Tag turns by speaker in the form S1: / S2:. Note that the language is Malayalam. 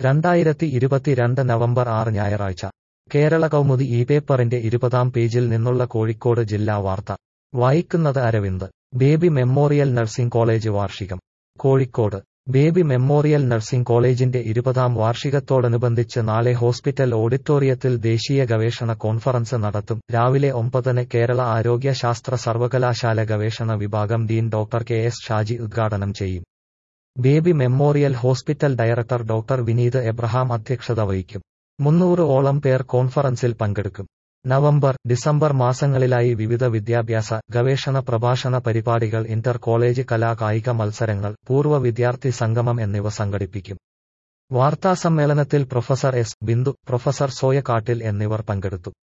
S1: രണ്ടായിരത്തി ഇരുപത്തിരണ്ട് നവംബർ ആറ് ഞായറാഴ്ച കേരള കൗമുദി ഈ പേപ്പറിന്റെ ഇരുപതാം പേജിൽ നിന്നുള്ള കോഴിക്കോട് ജില്ലാ വാർത്ത വായിക്കുന്നത് Aravind Baby Memorial Nursing College വാർഷികം കോഴിക്കോട് ബേബി മെമ്മോറിയൽ നഴ്സിംഗ് കോളേജിന്റെ ഇരുപതാം വാർഷികത്തോടനുബന്ധിച്ച് നാളെ ഹോസ്പിറ്റൽ ഓഡിറ്റോറിയത്തിൽ ദേശീയ ഗവേഷണ കോൺഫറൻസ് നടത്തും രാവിലെ ഒമ്പതിന് കേരള ആരോഗ്യ ശാസ്ത്ര സർവകലാശാല ഗവേഷണ വിഭാഗം dean doctor K S Shaji ഉദ്ഘാടനം ചെയ്യും Baby Memorial Hospital director doctor Vineeth Abraham അധ്യക്ഷത വഹിക്കും മുന്നൂറ് ഓളം പേർ കോൺഫറൻസിൽ പങ്കെടുക്കും നവംബർ ഡിസംബർ മാസങ്ങളിലായി വിവിധ വിദ്യാഭ്യാസ ഗവേഷണ പ്രഭാഷണ പരിപാടികൾ ഇന്റർ കോളേജ് കലാ കായിക മത്സരങ്ങൾ പൂർവ്വ വിദ്യാർത്ഥി സംഗമം എന്നിവ സംഘടിപ്പിക്കും വാർത്താസമ്മേളനത്തിൽ പ്രൊഫസർ എസ് ബിന്ദു പ്രൊഫസർ സോയക്കാട്ടിൽ എന്നിവർ പങ്കെടുത്തു